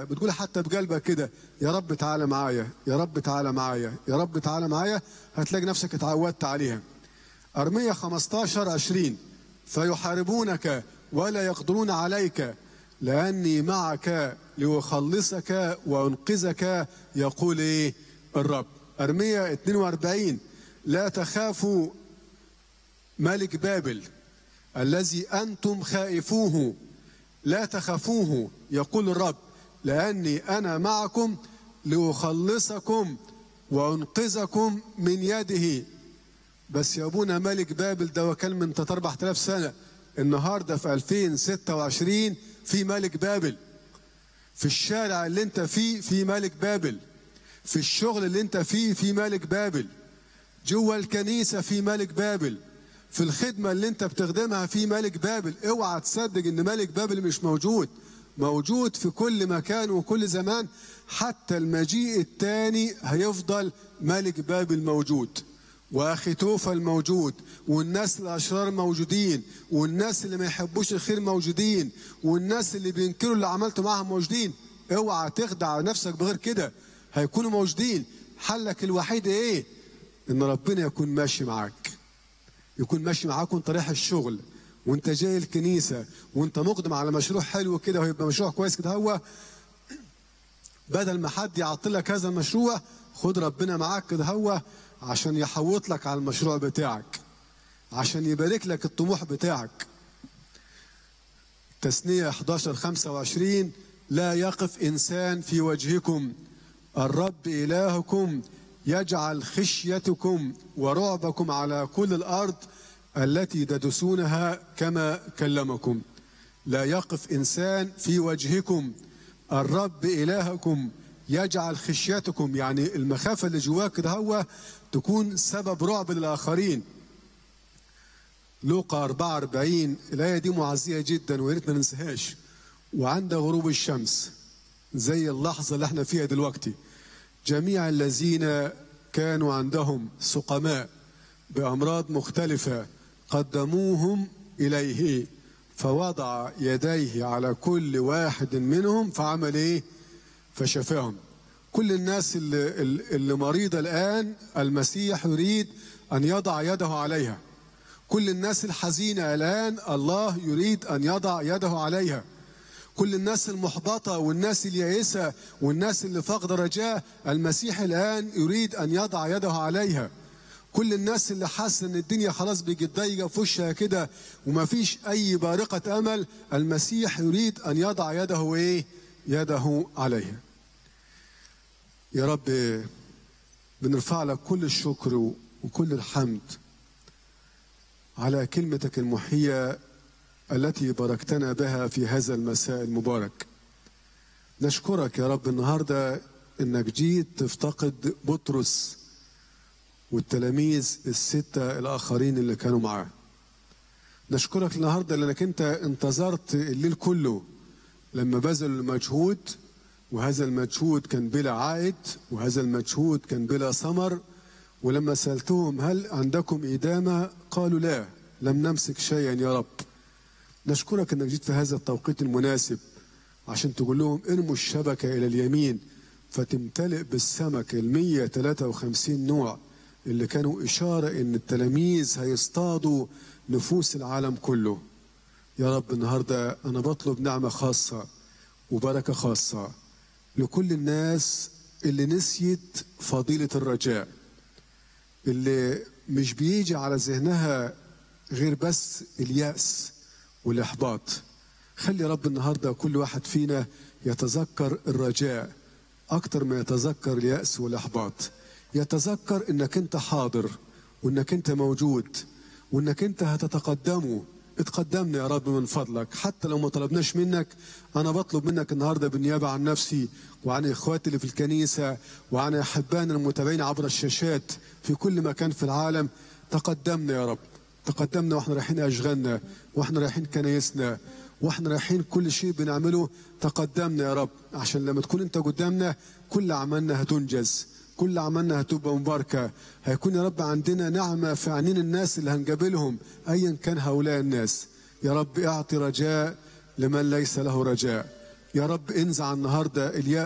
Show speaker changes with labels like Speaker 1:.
Speaker 1: بتقولها حتى بقلبك كده يا رب تعالى معايا يا رب تعالى معايا يا رب تعالى معايا هتلاقي نفسك اتعودت عليها أرمية 15 20 فيحاربونك ولا يقدرون عليك لأني معك لأخلصك وأنقذك يقول إيه الرب أرمية 42 لا تخافوا ملك بابل الذي أنتم خائفوه لا تخافوه يقول الرب لأني أنا معكم لأخلصكم وأنقذكم من يده بس يا أبونا ملك بابل ده وكان من 4000 سنة النهاردة في 2026 في ملك بابل في الشارع اللي انت فيه في ملك بابل في الشغل اللي انت فيه في ملك بابل جوه الكنيسة في ملك بابل في الخدمة اللي انت بتخدمها في ملك بابل اوعى تصدق ان ملك بابل مش موجود موجود في كل مكان وكل زمان حتى المجيء الثاني هيفضل ملك بابل موجود واخي توفل موجود والناس الاشرار موجودين والناس اللي ما يحبوش الخير موجودين والناس اللي بينكروا اللي عملته معاهم موجودين اوعى تخدع نفسك بغير كده هيكونوا موجودين حلك الوحيد ايه ان ربنا يكون ماشي معاك يكون ماشي معاك وانت رايح الشغل وانت جاي الكنيسه وانت مقدم على مشروع حلو كده ويبقى مشروع كويس كده هو بدل ما حد يعطلك هذا المشروع خد ربنا معاك كده هو عشان يحوط لك على المشروع بتاعك عشان يبارك لك الطموح بتاعك تثنية 11 25 لا يقف إنسان في وجهكم الرب إلهكم يجعل خشيتكم ورعبكم على كل الأرض التي تدسونها كما كلمكم لا يقف إنسان في وجهكم الرب إلهكم يجعل خشيتكم يعني المخافة اللي جواك ده هو تكون سبب رعب للآخرين لوقا 44 الآية دي معزية جدا ويا ريت ما ننساهاش وعند غروب الشمس زي اللحظة اللي احنا فيها دلوقتي جميع الذين كانوا عندهم سقماء بأمراض مختلفة قدموهم إليه فوضع يديه على كل واحد منهم فعمل ايه فشفاهم كل الناس اللي, اللي مريضة الآن المسيح يريد أن يضع يده عليها كل الناس الحزينة الآن الله يريد أن يضع يده عليها كل الناس المحبطة والناس اليائسة والناس اللي فاقدة رجاء المسيح الآن يريد أن يضع يده عليها كل الناس اللي حاسة ان الدنيا خلاص بقت ضيقة في وشها كده وما فيش أي بارقة أمل المسيح يريد أن يضع يده إيه؟ يده عليها يا رب بنرفع لك كل الشكر وكل الحمد على كلمتك المحية التي باركتنا بها في هذا المساء المبارك نشكرك يا رب النهاردة انك جيت تفتقد بطرس والتلاميذ الستة الآخرين اللي كانوا معاه نشكرك النهاردة لأنك أنت انتظرت الليل كله لما بذلوا المجهود وهذا المجهود كان بلا عائد وهذا المجهود كان بلا ثمر ولما سألتهم هل عندكم إدامة قالوا لا لم نمسك شيئا يا رب نشكرك أنك جيت في هذا التوقيت المناسب عشان تقول لهم ارموا الشبكة إلى اليمين فتمتلئ بالسمك ال 153 نوع اللي كانوا إشارة إن التلاميذ هيصطادوا نفوس العالم كله يا رب النهاردة أنا بطلب نعمة خاصة وبركة خاصة لكل الناس اللي نسيت فضيلة الرجاء اللي مش بيجي على ذهنها غير بس اليأس والإحباط خلي رب النهاردة كل واحد فينا يتذكر الرجاء أكتر ما يتذكر اليأس والإحباط يتذكر انك انت حاضر وانك انت موجود وانك انت هتتقدمه اتقدمنا يا رب من فضلك حتى لو ما طلبناش منك انا بطلب منك النهارده بالنيابه عن نفسي وعن اخواتي اللي في الكنيسه وعن احبائنا المتابعين عبر الشاشات في كل مكان في العالم تقدمنا يا رب تقدمنا واحنا رايحين اشغالنا واحنا رايحين كنايسنا واحنا رايحين كل شيء بنعمله تقدمنا يا رب عشان لما تكون انت قدامنا كل اعمالنا هتنجز كل عملنا هتبقى مباركة هيكون يا رب عندنا نعمة في عينين الناس اللي هنقابلهم أيا كان هؤلاء الناس يا رب اعطي رجاء لمن ليس له رجاء يا رب انزع النهارده الياس